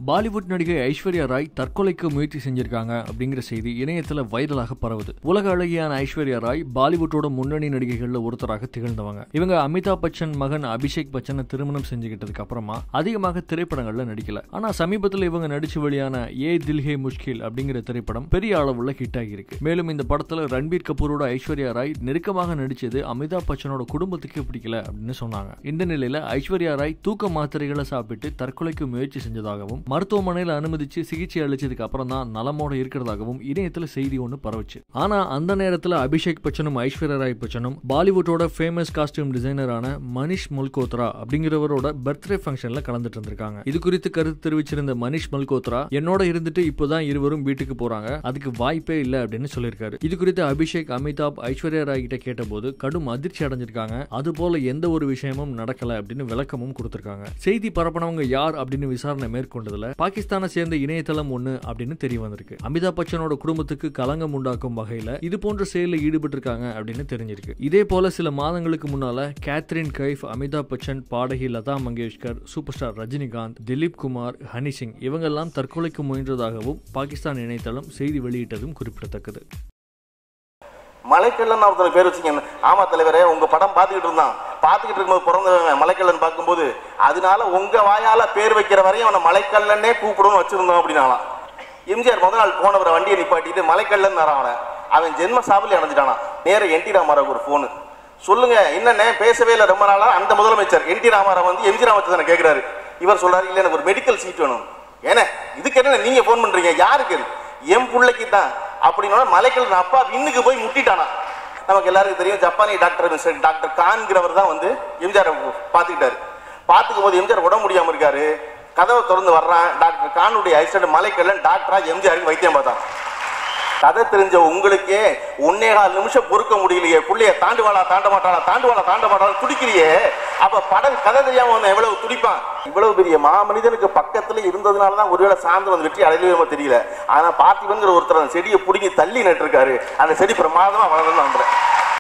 பாலிவுட் நடிகை ஐஸ்வர்யா ராய் தற்கொலைக்கு முயற்சி செஞ்சிருக்காங்க அப்படிங்கிற செய்தி இணையத்துல வைரலாக பரவுது உலக அழகியான ஐஸ்வர்யா ராய் பாலிவுட்டோட முன்னணி நடிகைகள்ல ஒருத்தராக திகழ்ந்தவங்க இவங்க அமிதாப் பச்சன் மகன் அபிஷேக் பச்சனை திருமணம் செஞ்சுக்கிட்டதுக்கு அப்புறமா அதிகமாக திரைப்படங்கள்ல நடிக்கல ஆனா சமீபத்தில் இவங்க நடிச்சு வெளியான ஏ தில்ஹே முஷ்கில் அப்படிங்கிற திரைப்படம் பெரிய அளவுல ஹிட் ஆகியிருக்கு மேலும் இந்த படத்துல ரன்பீர் கபூரோட ஐஸ்வர்யா ராய் நெருக்கமாக நடிச்சது அமிதாப் பச்சனோட குடும்பத்துக்கு பிடிக்கல அப்படின்னு சொன்னாங்க இந்த நிலையில ஐஸ்வர்யா ராய் தூக்க மாத்திரைகளை சாப்பிட்டு தற்கொலைக்கு முயற்சி செஞ்சதாகவும் மருத்துவமனையில் அனுமதிச்சு சிகிச்சை அளிச்சதுக்கு அப்புறம் தான் நலமோட இருக்கிறதாகவும் இணையத்துல செய்தி ஒன்று பரவுச்சு ஆனா அந்த நேரத்துல அபிஷேக் பச்சனும் ஐஸ்வர்யா ராய் பச்சனும் பாலிவுட்டோட ஃபேமஸ் காஸ்டியூம் டிசைனரான மனிஷ் மல்கோத்ரா அப்படிங்கிறவரோட பர்த்டே ஃபங்க்ஷன்ல கலந்துட்டு இருந்திருக்காங்க இது குறித்து கருத்து தெரிவிச்சிருந்த மனிஷ் மல்கோத்ரா என்னோட இருந்துட்டு இப்போதான் இருவரும் வீட்டுக்கு போறாங்க அதுக்கு வாய்ப்பே இல்லை அப்படின்னு சொல்லியிருக்காரு இது குறித்து அபிஷேக் அமிதாப் ஐஸ்வர்யா ராய் கிட்ட கேட்டபோது கடும் அதிர்ச்சி அடைஞ்சிருக்காங்க அது போல எந்த ஒரு விஷயமும் நடக்கல அப்படின்னு விளக்கமும் கொடுத்திருக்காங்க செய்தி பரப்பினவங்க யார் அப்படின்னு விசாரணை மேற்கொண்டதுல பாகிஸ்தானை சேர்ந்த இணையதளம் ஒண்ணு அப்படின்னு தெரிய வந்திருக்கு அமிதாப் பச்சனோட குடும்பத்துக்கு களங்கம் உண்டாக்கும் வகையில இது போன்ற செயலில் ஈடுபட்டு இருக்காங்க அப்படின்னு தெரிஞ்சிருக்கு இதே போல சில மாதங்களுக்கு முன்னால கேத்ரின் கைஃப் அமிதாப் பச்சன் பாடகி லதா மங்கேஷ்கர் சூப்பர் ஸ்டார் ரஜினிகாந்த் திலீப் குமார் ஹனி சிங் இவங்கெல்லாம் தற்கொலைக்கு முயன்றதாகவும் பாகிஸ்தான் இணையதளம் செய்தி வெளியிட்டதும் குறிப்பிடத்தக்கது மலைக்கல்லன் ஒருத்தர் பேர் வச்சுங்க ஆமா தலைவரே உங்க படம் பார்த்துக்கிட்டு இருந்தான் பார்த்துக்கிட்டு இருக்கும்போது பிறந்தவன் மலைக்கல்லன் பார்க்கும்போது அதனால உங்க வாயால பேர் வைக்கிற வரையும் அவனை மலைக்கல்லன்னே கூப்பிடுன்னு வச்சிருந்தோம் அப்படின்னாலாம் எம்ஜிஆர் முதல் நாள் போனவரை வண்டியை நிப்பாட்டிட்டு மலைக்கல்லன் அவனை அவன் ஜென்ம சாபலி அடைஞ்சிட்டானா நேர என் டி ராமாராவுக்கு ஒரு ஃபோனு சொல்லுங்க என்னண்ணே பேசவே இல்லை ரொம்ப நாளா அந்த முதலமைச்சர் என் டி ராமாராவ் வந்து எம்ஜி ராமச்சந்திரன் கேட்கிறாரு இவர் சொல்றாரு இல்ல எனக்கு ஒரு மெடிக்கல் சீட் வேணும் ஏன்னா இதுக்கு என்ன நீங்க ஃபோன் பண்றீங்க யாருக்கு என் பிள்ளைக்கு தான் அப்படின்னா மலைக்கல் அப்பா விண்ணுக்கு போய் முட்டிட்டானா நமக்கு எல்லாருக்கும் தெரியும் ஜப்பானிய டாக்டர் மிஸ்டர் டாக்டர் கான்கிறவர் தான் வந்து எம்ஜிஆர் பார்த்துக்கிட்டாரு பார்த்துக்கும் போது எம்ஜிஆர் உடம்பு முடியாம இருக்காரு கதவை திறந்து வர்றான் டாக்டர் கானுடைய ஐசட் மலைக்கல்லன் டாக்டரா எம்ஜிஆருக்கு வைத்தியம் பார்த்தான் கதை தெரிஞ்ச உங்களுக்கே ஒன்னே கால் நிமிஷம் பொறுக்க முடியலையே புள்ளைய தாண்டுவாளா தாண்ட மாட்டாளா தாண்டுவாளா தாண்ட மாட்டாளா துடிக்கிறியே அப்ப படம் கதை தெரியாம வந்து எவ்வளவு துடிப்பான் இவ்வளவு பெரிய மாமனிதனுக்கு பக்கத்துல இருந்ததுனால தான் ஒருவேளை சார்ந்து வந்து வெற்றி அடையவே தெரியல ஆனா பார்த்திபன்கிற ஒருத்தர் அந்த செடியை பிடுங்கி தள்ளி நட்டிருக்காரு அந்த செடி பிரமாதமா வளர்ந்து நம்புறேன்